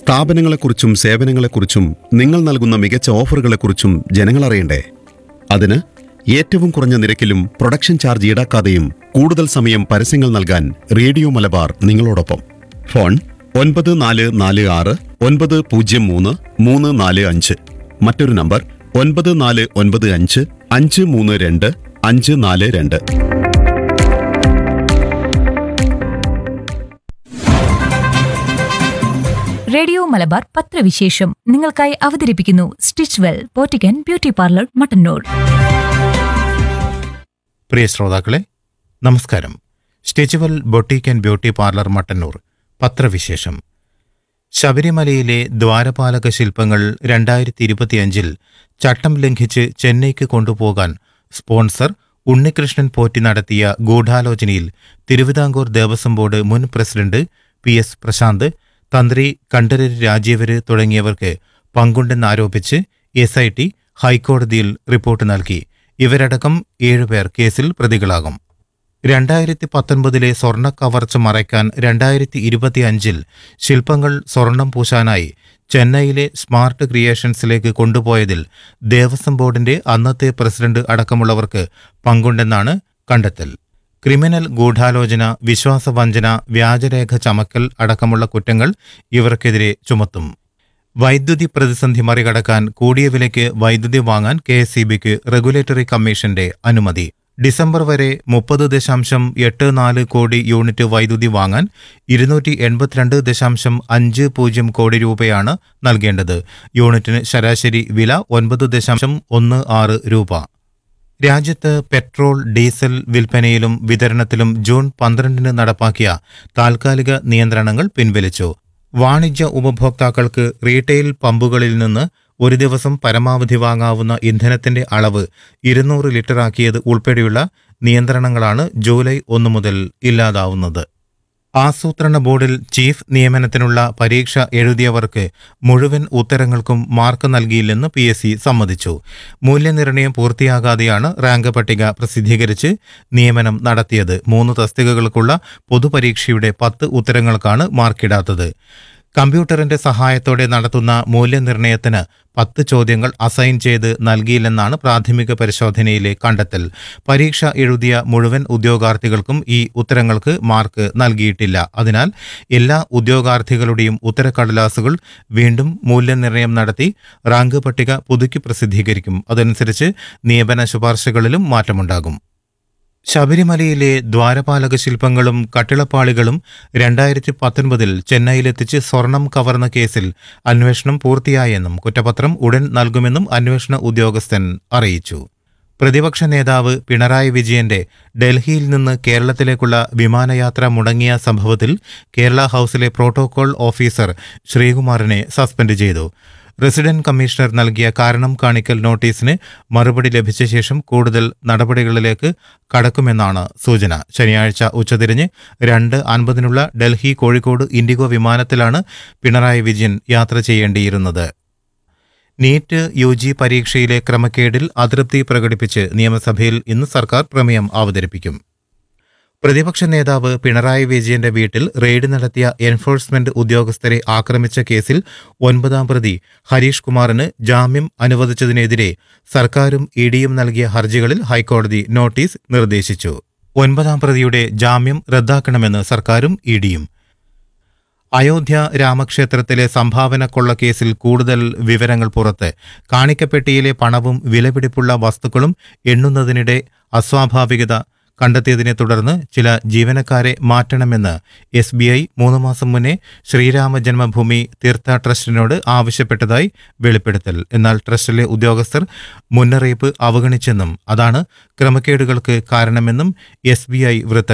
സ്ഥാപനങ്ങളെക്കുറിച്ചും സേവനങ്ങളെക്കുറിച്ചും നിങ്ങൾ നൽകുന്ന മികച്ച ഓഫറുകളെക്കുറിച്ചും ജനങ്ങൾ അറിയണ്ടേ അതിന് ഏറ്റവും കുറഞ്ഞ നിരക്കിലും പ്രൊഡക്ഷൻ ചാർജ് ഈടാക്കാതെയും കൂടുതൽ സമയം പരസ്യങ്ങൾ നൽകാൻ റേഡിയോ മലബാർ നിങ്ങളോടൊപ്പം ഫോൺ ഒൻപത് നാല് നാല് ആറ് ഒൻപത് പൂജ്യം മൂന്ന് മൂന്ന് നാല് അഞ്ച് മറ്റൊരു നമ്പർ ഒൻപത് നാല് ഒൻപത് അഞ്ച് അഞ്ച് മൂന്ന് രണ്ട് അഞ്ച് നാല് രണ്ട് റേഡിയോ മലബാർ പത്രവിശേഷം നിങ്ങൾക്കായി അവതരിപ്പിക്കുന്നു സ്റ്റിച്ച് വെൽ പോറ്റിക്കൻ ബ്യൂട്ടി പാർലർ മട്ടന്നൂർ പ്രിയ ശ്രോതാക്കളെ നമസ്കാരം stitchwell boutique and beauty parlour Mattannur പത്രവിശേഷം ശബരിമലയിലെ ദ്വാരപാലക ശില്പങ്ങൾ രണ്ടായിരത്തി ഇരുപത്തിയഞ്ചിൽ ചട്ടം ലംഘിച്ച് ചെന്നൈക്ക് കൊണ്ടുപോകാൻ സ്പോൺസർ ഉണ്ണികൃഷ്ണൻ പോറ്റി നടത്തിയ ഗൂഢാലോചനയിൽ തിരുവിതാംകൂർ ദേവസ്വം ബോർഡ് മുൻ പ്രസിഡന്റ് പി എസ് പ്രശാന്ത് തന്ത്രി കണ്ഠരര് രാജീവര് തുടങ്ങിയവർക്ക് പങ്കുണ്ടെന്നാരോപിച്ച് എസ് ഐ ടി ഹൈക്കോടതിയിൽ റിപ്പോർട്ട് നൽകി ഇവരടക്കം ഏഴുപേർ കേസിൽ പ്രതികളാകും രണ്ടായിരത്തി പത്തൊൻപതിലെ സ്വർണ്ണ കവർച്ച മറയ്ക്കാൻ രണ്ടായിരത്തി ഇരുപത്തിയഞ്ചിൽ ശില്പങ്ങൾ സ്വർണം പൂശാനായി ചെന്നൈയിലെ സ്മാർട്ട് ക്രിയേഷൻസിലേക്ക് കൊണ്ടുപോയതിൽ ദേവസ്വം ബോർഡിന്റെ അന്നത്തെ പ്രസിഡന്റ് അടക്കമുള്ളവർക്ക് പങ്കുണ്ടെന്നാണ് കണ്ടെത്തൽ ക്രിമിനൽ ഗൂഢാലോചന വിശ്വാസവഞ്ചന വ്യാജരേഖ ചമക്കൽ അടക്കമുള്ള കുറ്റങ്ങൾ ഇവർക്കെതിരെ ചുമത്തും വൈദ്യുതി പ്രതിസന്ധി മറികടക്കാൻ കൂടിയ വിലയ്ക്ക് വൈദ്യുതി വാങ്ങാൻ കെ എസ് റെഗുലേറ്ററി കമ്മീഷന്റെ അനുമതി ഡിസംബർ വരെ മുപ്പത് ദശാംശം എട്ട് നാല് കോടി യൂണിറ്റ് വൈദ്യുതി വാങ്ങാൻ ഇരുന്നൂറ്റി എൺപത്തിരണ്ട് ദശാംശം അഞ്ച് പൂജ്യം കോടി രൂപയാണ് നൽകേണ്ടത് യൂണിറ്റിന് ശരാശരി വില ഒൻപത് ദശാംശം ഒന്ന് ആറ് രൂപ രാജ്യത്ത് പെട്രോൾ ഡീസൽ വിൽപ്പനയിലും വിതരണത്തിലും ജൂൺ പന്ത്രണ്ടിന് നടപ്പാക്കിയ താൽക്കാലിക നിയന്ത്രണങ്ങൾ പിൻവലിച്ചു വാണിജ്യ ഉപഭോക്താക്കൾക്ക് റീറ്റെയിൽ പമ്പുകളിൽ നിന്ന് ഒരു ദിവസം പരമാവധി വാങ്ങാവുന്ന ഇന്ധനത്തിന്റെ അളവ് ഇരുന്നൂറ് ലിറ്ററാക്കിയത് ഉൾപ്പെടെയുള്ള നിയന്ത്രണങ്ങളാണ് ജൂലൈ ഒന്ന് മുതൽ ഇല്ലാതാവുന്നത് ആസൂത്രണ ബോർഡിൽ ചീഫ് നിയമനത്തിനുള്ള പരീക്ഷ എഴുതിയവർക്ക് മുഴുവൻ ഉത്തരങ്ങൾക്കും മാർക്ക് നൽകിയില്ലെന്ന് പി എസ് സി സമ്മതിച്ചു മൂല്യനിർണ്ണയം പൂർത്തിയാകാതെയാണ് റാങ്ക് പട്ടിക പ്രസിദ്ധീകരിച്ച് നിയമനം നടത്തിയത് മൂന്ന് തസ്തികകൾക്കുള്ള പൊതുപരീക്ഷയുടെ പത്ത് ഉത്തരങ്ങൾക്കാണ് മാർക്കിടാത്തത് കമ്പ്യൂട്ടറിന്റെ സഹായത്തോടെ നടത്തുന്ന മൂല്യനിർണ്ണയത്തിന് പത്ത് ചോദ്യങ്ങൾ അസൈൻ ചെയ്ത് നൽകിയില്ലെന്നാണ് പ്രാഥമിക പരിശോധനയിലെ കണ്ടെത്തൽ പരീക്ഷ എഴുതിയ മുഴുവൻ ഉദ്യോഗാർത്ഥികൾക്കും ഈ ഉത്തരങ്ങൾക്ക് മാർക്ക് നൽകിയിട്ടില്ല അതിനാൽ എല്ലാ ഉദ്യോഗാർത്ഥികളുടെയും ഉത്തരക്കടലാസുകൾ വീണ്ടും മൂല്യനിർണ്ണയം നടത്തി റാങ്ക് പട്ടിക പുതുക്കി പ്രസിദ്ധീകരിക്കും അതനുസരിച്ച് നിയമന ശുപാർശകളിലും മാറ്റമുണ്ടാകും ശബരിമലയിലെ ദ്വാരപാലക ശില്പങ്ങളും കട്ടിളപ്പാളികളും രണ്ടായിരത്തി പത്തൊൻപതിൽ ചെന്നൈയിലെത്തിച്ച് സ്വർണം കവർന്ന കേസിൽ അന്വേഷണം പൂർത്തിയായെന്നും കുറ്റപത്രം ഉടൻ നൽകുമെന്നും അന്വേഷണ ഉദ്യോഗസ്ഥൻ അറിയിച്ചു പ്രതിപക്ഷ നേതാവ് പിണറായി വിജയന്റെ ഡൽഹിയിൽ നിന്ന് കേരളത്തിലേക്കുള്ള വിമാനയാത്ര മുടങ്ങിയ സംഭവത്തിൽ കേരള ഹൌസിലെ പ്രോട്ടോകോൾ ഓഫീസർ ശ്രീകുമാറിനെ സസ്പെൻഡ് ചെയ്തു റെസിഡന്റ് കമ്മീഷണർ നൽകിയ കാരണം കാണിക്കൽ നോട്ടീസിന് മറുപടി ലഭിച്ച ശേഷം കൂടുതൽ നടപടികളിലേക്ക് കടക്കുമെന്നാണ് സൂചന ശനിയാഴ്ച ഉച്ചതിരിഞ്ഞ് രണ്ട് അൻപതിനുള്ള ഡൽഹി കോഴിക്കോട് ഇൻഡിഗോ വിമാനത്തിലാണ് പിണറായി വിജയൻ യാത്ര ചെയ്യേണ്ടിയിരുന്നത് നീറ്റ് യു ജി പരീക്ഷയിലെ ക്രമക്കേടിൽ അതൃപ്തി പ്രകടിപ്പിച്ച് നിയമസഭയിൽ ഇന്ന് സർക്കാർ പ്രമേയം അവതരിപ്പിക്കും പ്രതിപക്ഷ നേതാവ് പിണറായി വിജയന്റെ വീട്ടിൽ റെയ്ഡ് നടത്തിയ എൻഫോഴ്സ്മെന്റ് ഉദ്യോഗസ്ഥരെ ആക്രമിച്ച കേസിൽ ഒൻപതാം പ്രതി ഹരീഷ് കുമാറിന് ജാമ്യം അനുവദിച്ചതിനെതിരെ സർക്കാരും ഇഡിയും നൽകിയ ഹർജികളിൽ ഹൈക്കോടതി നോട്ടീസ് നിർദ്ദേശിച്ചു ഒൻപതാം പ്രതിയുടെ ജാമ്യം റദ്ദാക്കണമെന്ന് സർക്കാരും ഇഡിയും അയോധ്യ രാമക്ഷേത്രത്തിലെ സംഭാവന കൊള്ളക്കേസിൽ കൂടുതൽ വിവരങ്ങൾ പുറത്ത് കാണിക്കപ്പെട്ടിയിലെ പണവും വിലപിടിപ്പുള്ള വസ്തുക്കളും എണ്ണുന്നതിനിടെ അസ്വാഭാവികത കണ്ടെത്തിയതിനെ തുടർന്ന് ചില ജീവനക്കാരെ മാറ്റണമെന്ന് എസ് ബി ഐ മൂന്ന് മാസം മുന്നേ ശ്രീരാമ ജന്മഭൂമി തീർത്ഥ ട്രസ്റ്റിനോട് ആവശ്യപ്പെട്ടതായി വെളിപ്പെടുത്തൽ എന്നാൽ ട്രസ്റ്റിലെ ഉദ്യോഗസ്ഥർ മുന്നറിയിപ്പ് അവഗണിച്ചെന്നും അതാണ് ക്രമക്കേടുകൾക്ക് കാരണമെന്നും എസ് ബി ഐ വൃത്തങ്ങൾ